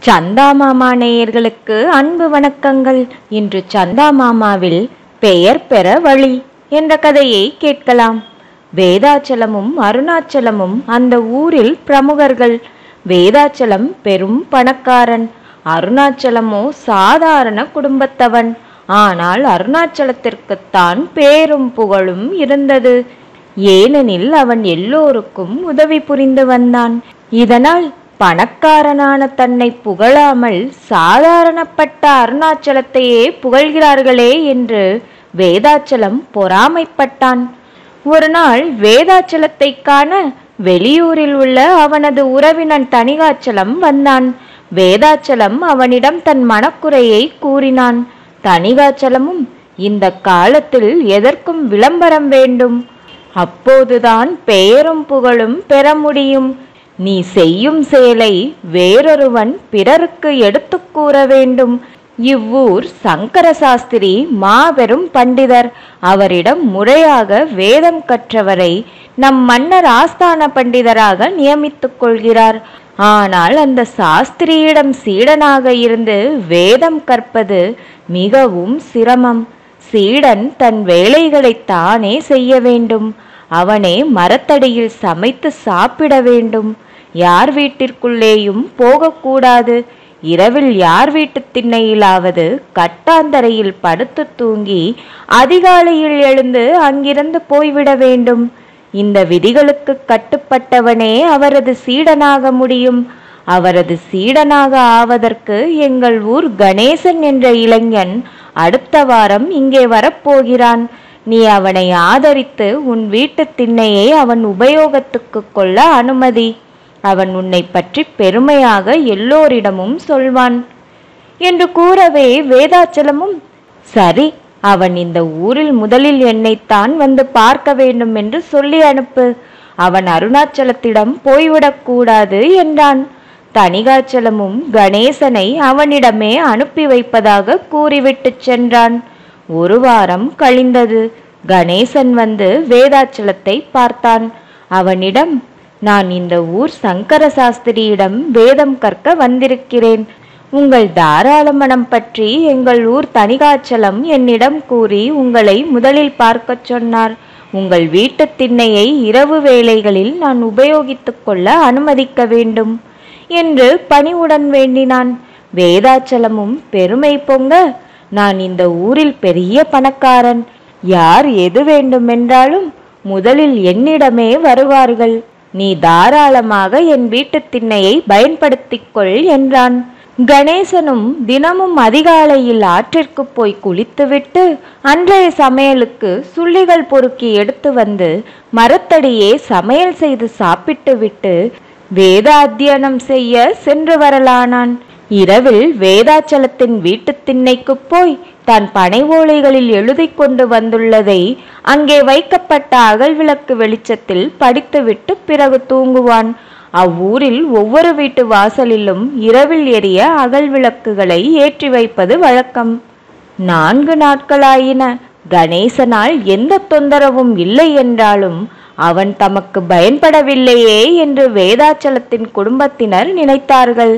சந்தா மாமா நேயர்களுக்கு அன்பு வணக்கங்கள் இன்று சந்தா மாமாவில் பெயர் பெற வழி என்ற கதையை கேட்கலாம் வேதாச்சலமும் அருணாச்சலமும் அந்த ஊரில் பிரமுகர்கள் வேதாச்சலம் பெரும் பணக்காரன் அருணாச்சலமோ சாதாரண குடும்பத்தவன் ஆனால் அருணாச்சலத்திற்குத்தான் பேரும் புகழும் இருந்தது ஏனெனில் அவன் எல்லோருக்கும் உதவி புரிந்து வந்தான் இதனால் பணக்காரனான தன்னை புகழாமல் சாதாரணப்பட்ட அருணாச்சலத்தையே புகழ்கிறார்களே என்று வேதாச்சலம் பொறாமைப்பட்டான் ஒரு நாள் வேதாச்சலத்தை காண வெளியூரில் உள்ள அவனது உறவினன் தணிகாச்சலம் வந்தான் வேதாச்சலம் அவனிடம் தன் மனக்குறையை கூறினான் தணிகாச்சலமும் இந்த காலத்தில் எதற்கும் விளம்பரம் வேண்டும் அப்போதுதான் பெயரும் புகழும் பெற முடியும் நீ செய்யும் செயலை வேறொருவன் பிறருக்கு எடுத்துக் கூற வேண்டும் இவ்வூர் சங்கர சாஸ்திரி மாபெரும் பண்டிதர் அவரிடம் முறையாக வேதம் கற்றவரை நம் மன்னர் ஆஸ்தான பண்டிதராக நியமித்துக் கொள்கிறார் ஆனால் அந்த சாஸ்திரியிடம் சீடனாக இருந்து வேதம் கற்பது மிகவும் சிரமம் சீடன் தன் வேலைகளை தானே செய்ய வேண்டும் அவனே மரத்தடியில் சமைத்து சாப்பிட வேண்டும் யார் வீட்டிற்குள்ளேயும் போகக்கூடாது இரவில் யார் வீட்டு திண்ணையிலாவது கட்டாந்தரையில் படுத்து தூங்கி அதிகாலையில் எழுந்து அங்கிருந்து போய்விட வேண்டும் இந்த விதிகளுக்கு கட்டுப்பட்டவனே அவரது சீடனாக முடியும் அவரது சீடனாக ஆவதற்கு எங்கள் ஊர் கணேசன் என்ற இளைஞன் அடுத்த வாரம் இங்கே வரப்போகிறான் நீ அவனை ஆதரித்து உன் வீட்டு திண்ணையை அவன் உபயோகத்துக்கு கொள்ள அனுமதி அவன் உன்னை பற்றி பெருமையாக எல்லோரிடமும் சொல்வான் என்று கூறவே வேதாச்சலமும் சரி அவன் இந்த ஊரில் முதலில் என்னைத்தான் வந்து பார்க்க வேண்டும் என்று சொல்லி அனுப்பு அவன் அருணாச்சலத்திடம் போய்விடக்கூடாது என்றான் தணிகாச்சலமும் கணேசனை அவனிடமே அனுப்பி வைப்பதாக கூறிவிட்டு சென்றான் ஒரு வாரம் கழிந்தது கணேசன் வந்து வேதாச்சலத்தை பார்த்தான் அவனிடம் நான் இந்த ஊர் சங்கர சாஸ்திரியிடம் வேதம் கற்க வந்திருக்கிறேன் உங்கள் தாராள மனம் பற்றி எங்கள் ஊர் தணிகாச்சலம் என்னிடம் கூறி உங்களை முதலில் பார்க்கச் சொன்னார் உங்கள் வீட்டு திண்ணையை இரவு வேளைகளில் நான் உபயோகித்துக் கொள்ள அனுமதிக்க வேண்டும் என்று பணிவுடன் வேண்டினான் வேதாச்சலமும் பெருமை பொங்க நான் இந்த ஊரில் பெரிய பணக்காரன் யார் எது வேண்டுமென்றாலும் முதலில் என்னிடமே வருவார்கள் நீ தாராளமாக என் வீட்டு திண்ணையை பயன்படுத்திக் கொள் என்றான் கணேசனும் தினமும் அதிகாலையில் ஆற்றிற்கு போய் குளித்துவிட்டு அன்றைய சமையலுக்கு சுள்ளிகள் பொறுக்கி எடுத்து வந்து மரத்தடியே சமையல் செய்து சாப்பிட்டு விட்டு வேதாத்தியனம் செய்ய சென்று வரலானான் இரவில் வேதாச்சலத்தின் வீட்டு திண்ணைக்கு போய் தான் பனை ஓலைகளில் எழுதி கொண்டு வந்துள்ளதை அங்கே வைக்கப்பட்ட அகல் விளக்கு வெளிச்சத்தில் படித்துவிட்டு பிறகு தூங்குவான் அவ்வூரில் ஒவ்வொரு வீட்டு வாசலிலும் இரவில் எரிய அகல் விளக்குகளை ஏற்றி வைப்பது வழக்கம் நான்கு நாட்களாயின கணேசனால் எந்த தொந்தரவும் இல்லை என்றாலும் அவன் தமக்கு பயன்படவில்லையே என்று வேதாச்சலத்தின் குடும்பத்தினர் நினைத்தார்கள்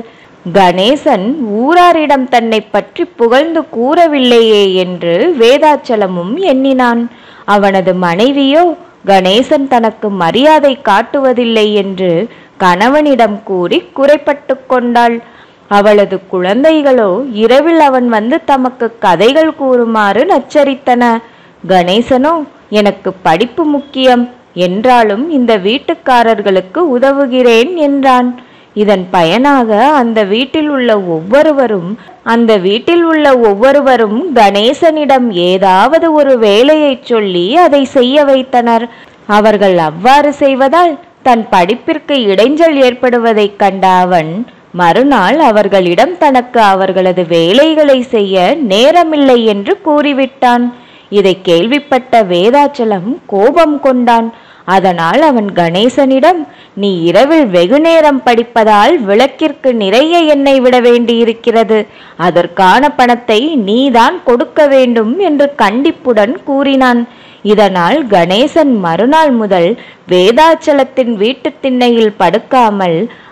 கணேசன் ஊராரிடம் தன்னை பற்றி புகழ்ந்து கூறவில்லையே என்று வேதாச்சலமும் எண்ணினான் அவனது மனைவியோ கணேசன் தனக்கு மரியாதை காட்டுவதில்லை என்று கணவனிடம் கூறி குறைப்பட்டு கொண்டாள் அவளது குழந்தைகளோ இரவில் அவன் வந்து தமக்கு கதைகள் கூறுமாறு நச்சரித்தன கணேசனோ எனக்கு படிப்பு முக்கியம் என்றாலும் இந்த வீட்டுக்காரர்களுக்கு உதவுகிறேன் என்றான் இதன் பயனாக அந்த வீட்டில் உள்ள ஒவ்வொருவரும் அந்த வீட்டில் உள்ள ஒவ்வொருவரும் கணேசனிடம் ஏதாவது ஒரு வேலையைச் சொல்லி அதை செய்ய வைத்தனர் அவர்கள் அவ்வாறு செய்வதால் தன் படிப்பிற்கு இடைஞ்சல் ஏற்படுவதைக் கண்ட அவன் மறுநாள் அவர்களிடம் தனக்கு அவர்களது வேலைகளை செய்ய நேரமில்லை என்று கூறிவிட்டான் இதை கேள்விப்பட்ட வேதாச்சலம் கோபம் கொண்டான் அதனால் அவன் கணேசனிடம் நீ இரவில் வெகு நேரம் படிப்பதால் விளக்கிற்கு நிறைய எண்ணெய் விட வேண்டியிருக்கிறது அதற்கான பணத்தை நீதான் கொடுக்க வேண்டும் என்று கண்டிப்புடன் கூறினான் இதனால் கணேசன் மறுநாள் முதல் வேதாச்சலத்தின் வீட்டுத் திண்ணையில் படுக்காமல்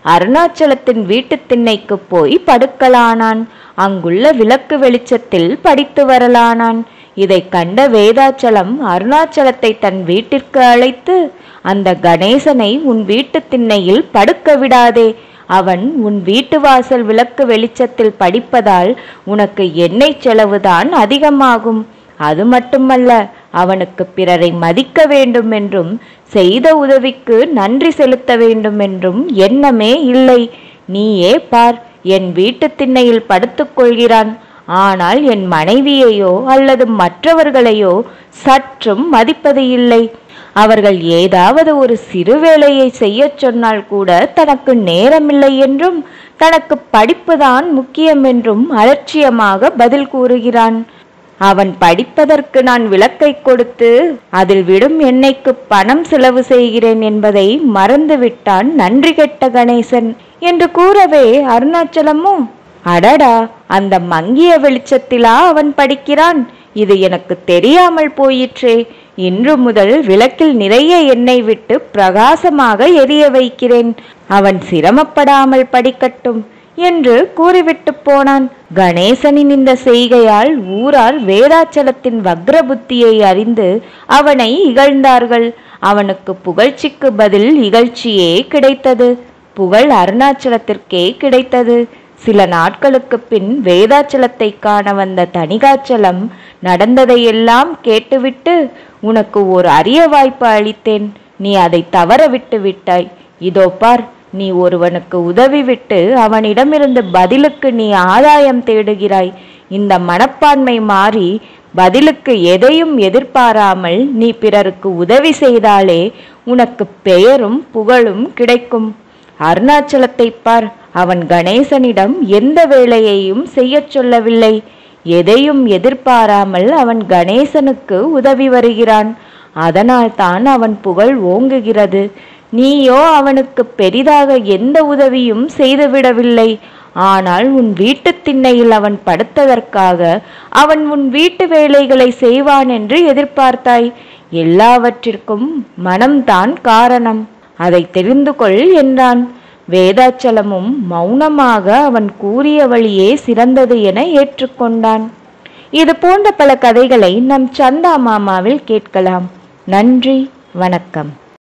அருணாச்சலத்தின் வீட்டுத் திண்ணைக்கு போய் படுக்கலானான் அங்குள்ள விளக்கு வெளிச்சத்தில் படித்து வரலானான் இதைக் கண்ட வேதாச்சலம் அருணாச்சலத்தை தன் வீட்டிற்கு அழைத்து அந்த கணேசனை உன் வீட்டுத் திண்ணையில் படுக்க விடாதே அவன் உன் வீட்டு வாசல் விளக்கு வெளிச்சத்தில் படிப்பதால் உனக்கு எண்ணெய் செலவுதான் அதிகமாகும் அது மட்டுமல்ல அவனுக்கு பிறரை மதிக்க வேண்டும் என்றும் செய்த உதவிக்கு நன்றி செலுத்த வேண்டும் என்றும் எண்ணமே இல்லை நீயே பார் என் வீட்டுத் திண்ணையில் படுத்துக் கொள்கிறான் ஆனால் என் மனைவியையோ அல்லது மற்றவர்களையோ சற்றும் மதிப்பது இல்லை அவர்கள் ஏதாவது ஒரு சிறு வேலையை செய்யச் சொன்னால் கூட தனக்கு நேரமில்லை என்றும் தனக்கு படிப்புதான் முக்கியம் என்றும் அலட்சியமாக பதில் கூறுகிறான் அவன் படிப்பதற்கு நான் விளக்கை கொடுத்து அதில் விடும் எண்ணெய்க்கு பணம் செலவு செய்கிறேன் என்பதை மறந்துவிட்டான் நன்றி கெட்ட கணேசன் என்று கூறவே அருணாச்சலமோ அடடா அந்த மங்கிய வெளிச்சத்திலா அவன் படிக்கிறான் இது எனக்கு தெரியாமல் போயிற்றே இன்று முதல் விளக்கில் நிறைய எண்ணெய் விட்டு பிரகாசமாக எரிய வைக்கிறேன் அவன் சிரமப்படாமல் படிக்கட்டும் என்று கூறிவிட்டு போனான் கணேசனின் இந்த செய்கையால் ஊரார் வேதாச்சலத்தின் வக்ர புத்தியை அறிந்து அவனை இகழ்ந்தார்கள் அவனுக்கு புகழ்ச்சிக்கு பதில் இகழ்ச்சியே கிடைத்தது புகழ் அருணாச்சலத்திற்கே கிடைத்தது சில நாட்களுக்கு பின் வேதாச்சலத்தை காண வந்த தணிகாச்சலம் நடந்ததையெல்லாம் கேட்டுவிட்டு உனக்கு ஒரு அரிய வாய்ப்பு அளித்தேன் நீ அதை தவற விட்டு விட்டாய் இதோ பார் நீ ஒருவனுக்கு உதவி விட்டு அவனிடமிருந்து பதிலுக்கு நீ ஆதாயம் தேடுகிறாய் இந்த மனப்பான்மை மாறி பதிலுக்கு எதையும் எதிர்பாராமல் நீ பிறருக்கு உதவி செய்தாலே உனக்கு பெயரும் புகழும் கிடைக்கும் அருணாச்சலத்தை பார் அவன் கணேசனிடம் எந்த வேலையையும் செய்யச் சொல்லவில்லை எதையும் எதிர்பாராமல் அவன் கணேசனுக்கு உதவி வருகிறான் அதனால்தான் அவன் புகழ் ஓங்குகிறது நீயோ அவனுக்கு பெரிதாக எந்த உதவியும் செய்துவிடவில்லை ஆனால் உன் வீட்டுத் திண்ணையில் அவன் படுத்ததற்காக அவன் உன் வீட்டு வேலைகளை செய்வான் என்று எதிர்பார்த்தாய் எல்லாவற்றிற்கும் மனம்தான் காரணம் அதை தெரிந்து கொள் என்றான் வேதாச்சலமும் மௌனமாக அவன் கூறிய வழியே சிறந்தது என ஏற்றுக்கொண்டான் இது போன்ற பல கதைகளை நம் சந்தா மாமாவில் கேட்கலாம் நன்றி வணக்கம்